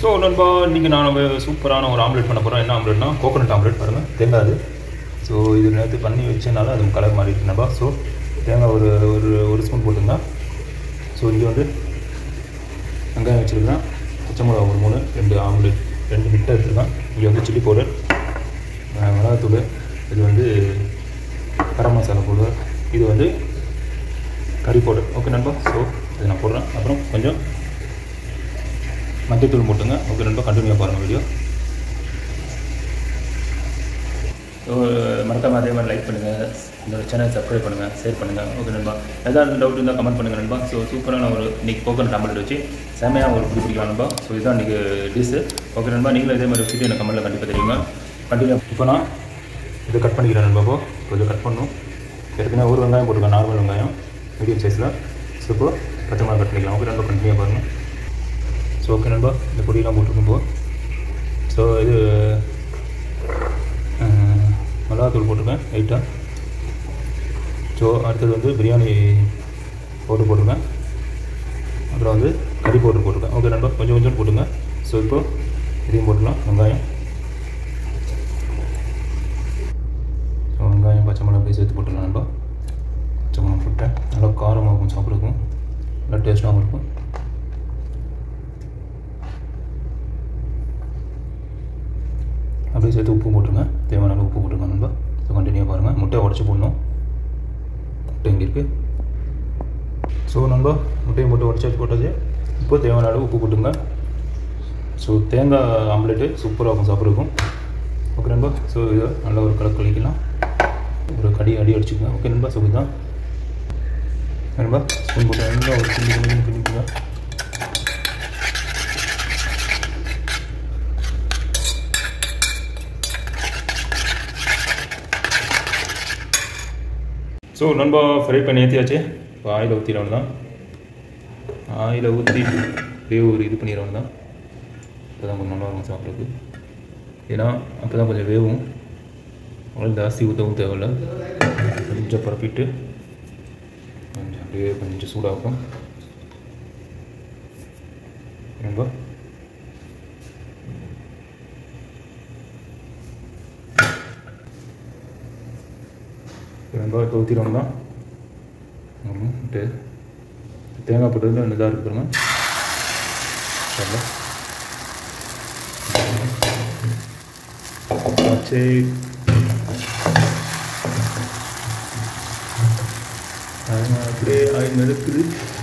So நண்பா இன்றைக்கி நான் நம்ம சூப்பரான ஒரு ஆம்லெட் பண்ண போகிறோம் என்ன ஆம்லெட்னா கோகோனட் ஆம்லெட் பாருங்கள் தேங்காய் அது ஸோ இது நேற்று பண்ணி வச்சனால அது கலர் மாறி இருக்கு நண்பா ஸோ தேங்காய் ஒரு ஒரு ஒரு ஸ்பூன் போட்டுங்க ஸோ இங்கே வந்து வெங்காயம் வச்சுருக்கேன் பச்சை மிளகா ஒரு மூணு ரெண்டு ஆம்லெட் ரெண்டு மிட்டை எடுத்துருக்கேன் இங்கே வந்து சில்லி பவுடர் மிளகாத்தூள் இது வந்து கரம் மசாலா பவுடர் இது வந்து கறி பவுடர் ஓகே நண்பா ஸோ இது நான் போடுறேன் அப்புறம் கொஞ்சம் மஞ்சத்தூள் போட்டுங்க ஓகே நண்பா கண்டினியூ பாருங்கள் வீடியோ ஸோ மறக்காம அதே மாதிரி லைக் பண்ணுங்கள் இந்த சேனல் சப்ஸ்கிரைப் பண்ணுங்கள் ஷேர் பண்ணுங்கள் ஓகே நண்பா ஏதாவது டவுட் இருந்தால் கமெண்ட் பண்ணுங்கள் நண்பா ஸோ சூப்பரான ஒரு இன்னைக்கு கோகனட் ஆம்லெட் வச்சு செமையாக ஒரு பிடி பிடிக்கலாம் நண்பா ஸோ இதுதான் இன்றைக்கி டிஷ்ஷு ஓகே நண்பா நீங்களும் இதே மாதிரி வச்சுட்டு எனக்கு கமெண்ட்டில் கண்டிப்பாக தெரியுங்க கண்டினியூ இப்போ நான் இதை கட் பண்ணிக்கிறேன் நண்பா இப்போ கொஞ்சம் கட் பண்ணணும் ஏற்கனவே ஒரு வெங்காயம் போட்டிருக்கேன் நார்மல் வெங்காயம் மீடியம் சைஸில் ஸோ இப்போ பச்சை மிளகா கட் பண்ணிக்கலாம் ஓகே நண்பா கண்டினியூ பாருங்கள் ஸோ ஓகே நண்பா இந்த பொடியெல்லாம் போட்டிருக்கும் போ ஸோ இது அஹ், மிளகாத்தூள் போட்டிருக்கேன் லைட்டாக ஸோ அடுத்தது வந்து பிரியாணி பவுடர் போட்டிருக்கேன் அப்புறம் வந்து கறி பவுடர் போட்டிருக்கேன் ஓகே நண்பா கொஞ்சம் கொஞ்சம் போட்டுங்க ஸோ இப்போ இதையும் போட்டுக்கலாம் வெங்காயம் ஸோ வெங்காயம் பச்சை மிளகா அப்படியே சேர்த்து போட்டுக்கலாம் நண்பா பச்சை மிளகா போட்டேன் நல்லா காரமாகவும் சாப்பிட்ருக்கும் நல்லா டேஸ்ட்டாகவும் இருக்கும் அப்படியே சேர்த்து உப்பு போட்டுருங்க தேவையான அளவு உப்பு போட்டுருங்க நண்பா ஸோ கண்டினியூ பாருங்கள் முட்டையை உடச்சி போடணும் முட்டை இங்கே இருக்குது ஸோ நண்பா முட்டையை போட்டு உடச்சி போட்டாச்சு இப்போ தேவையான அளவு உப்பு போட்டுங்க ஸோ தேங்காய் ஆம்லேட்டு சூப்பராக இருக்கும் சாப்பிட்றதுக்கும் ஓகே நண்பா ஸோ இதை நல்லா ஒரு கலக்கு கழிக்கலாம் ஒரு கடி அடி அடிச்சுக்கோங்க ஓகே நண்பா ஸோ இதுதான் நண்பா ஸ்பூன் போட்டு நல்லா ஒரு கிண்டி கிண்டி கிண்டிக்குங்க ஸோ நண்பா ஃப்ரை பண்ணி ஏற்றியாச்சு இப்போ ஆயில் ஊற்றிடணும் தான் ஆயிலை ஊற்றி அப்படியே ஒரு இது பண்ணிடணும் தான் அப்போ தான் கொஞ்சம் நல்லா இருக்கும் சாப்பிட்றதுக்கு ஏன்னா அப்போ தான் கொஞ்சம் வேவும் அவ்வளோ ஜாஸ்தி ஊற்றவும் தேவையில்ல கொஞ்சம் பரப்பிட்டு கொஞ்சம் அப்படியே கொஞ்சம் சூடாகும் நண்பா நண்பா இப்போ ஊற்றிடுவோம் தான் ட்டு தேங்காய் போட்டது அந்த இதாக இருக்கு பாருங்க சரிங்களா? ஆச்சு ஆமா, அப்படியே ஆயில் மிதக்குது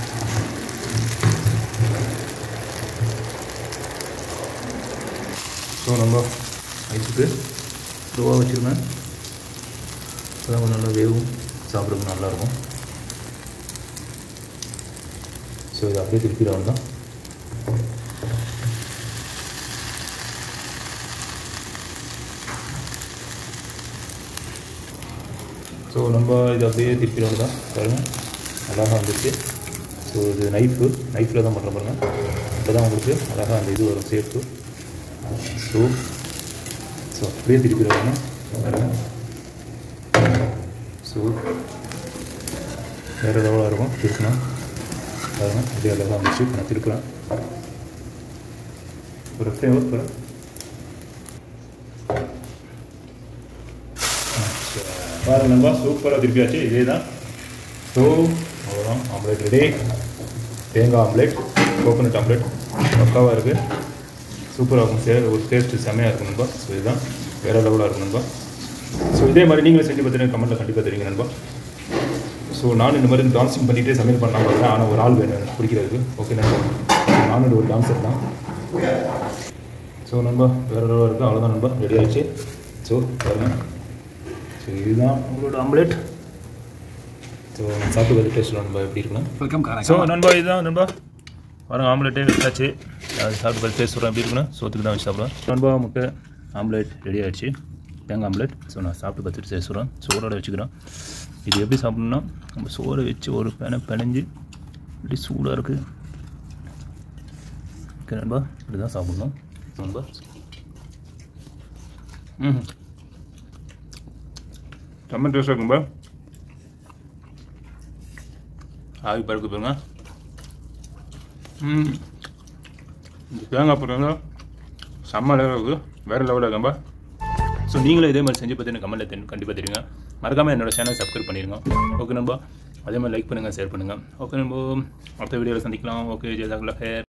ஸோ நம்ம ஐஸுக்கு ஸ்லோவாக வச்சுருந்தேன் அப்பதான் கொஞ்சம் நல்லா வேவும் சாப்பிட்றதுக்கு நல்லாயிருக்கும் ஸோ இதை அப்படியே திருப்பிட தான் ஸோ நம்ம இதை அப்படியே திருப்பிட தான் பாருங்கள் அழகாக வந்துருச்சு ஸோ இது நைஃபு நைஃப்பில் தான் பண்ணுற பாருங்க அப்போ தான் உங்களுக்கு அழகாக அந்த இது வரும் சேஃப்ட்டு ஸோ ஸோ அப்படியே திருப்பிட வேணும் பாருங்கள் ஸோ வேறு லெவலாக இருக்கும் திருப்பினா பாருங்கள் அப்படியே அழகாக இருந்துச்சு நான் திருப்புறேன் ஒரு ஃப்ளேவர் போகிறேன் பாருங்க நண்பா சூப்பராக திருப்பியாச்சு இதே தான் ஸோ அவ்வளோதான் ஆம்லேட் ரெடி தேங்காய் ஆம்லேட் கோகோனட் ஆம்லேட் பக்காவாக இருக்குது சூப்பராக இருக்கும் சே ஒரு டேஸ்ட்டு செம்மையாக இருக்கும் நண்பா ஸோ இதுதான் வேறு லெவலாக இருக்கும் நண்பா ஸோ இதே மாதிரி நீங்களும் செஞ்சு பார்த்தீங்கன்னா கமெண்ட்டில் கண்டிப்பாக தெரியுங்க நண்பா ஸோ நானும் இந்த மாதிரி டான்ஸிங் பண்ணிகிட்டே சமையல் பண்ணலாம் பார்த்தேன் ஆனால் ஒரு ஆள் வேணும் எனக்கு பிடிக்கிறதுக்கு ஓகே நண்பா நானும் ஒரு டான்ஸர் தான் ஸோ நண்பா வேறு லெவலாக இருக்குது அவ்வளோதான் நண்பா ரெடி ஆயிடுச்சு ஸோ பாருங்கள் ஸோ இதுதான் உங்களோட ஆம்லேட் ஸோ சாப்பிட்டு வந்து டேஸ்ட் நண்பா எப்படி இருக்குன்னு வெல்கம் காரங்க ஸோ நண்பா இதுதான் நண்பா பாருங்க ஆம்லேட்டே வச்சாச்சு அது சாப்பிட்டு பார்த்து டேஸ்ட் சொல்கிறேன் எப்படி இருக்குன்னு சோத்துக்கு தான் வச்சு சாப்பிடுவேன் நண்பா முட்டை ஆம்லேட் ரெடி ஆயிடுச்சு தேங்காய் ஆம்லேட் ஸோ நான் சாப்பிட்டு பார்த்துட்டு டேஸ்ட் சொல்கிறேன் சோறோட வச்சுக்கிறேன் இது எப்படி சாப்பிட்ணுன்னா நம்ம சோறை வச்சு ஒரு பேனை பிணைஞ்சு இப்படி சூடாக இருக்குது ஓகே நண்பா இப்படி தான் சாப்பிட்ணும் நண்பா ம் செம்ம டேஸ்ட்டாக இருக்கும்பா ஆவி பறக்கு பாருங்க ம் இந்த தேங்காய் போட்டாங்க செம்ம லெவலில் இருக்குது வேறு லெவலில் நம்ப ஸோ நீங்களும் இதே மாதிரி செஞ்சு பார்த்து எனக்கு கமெண்ட்டில் தெரி கண்டிப்பாக தெரியுங்க மறக்காமல் என்னோட சேனல் சப்ஸ்கிரைப் பண்ணிடுங்க ஓகே நம்ப அதே மாதிரி லைக் பண்ணுங்கள் ஷேர் பண்ணுங்கள் ஓகே நம்ம அடுத்த வீடியோவில் சந்திக்கலாம் ஓகே ஜெயதாகுல்லா ஹேர்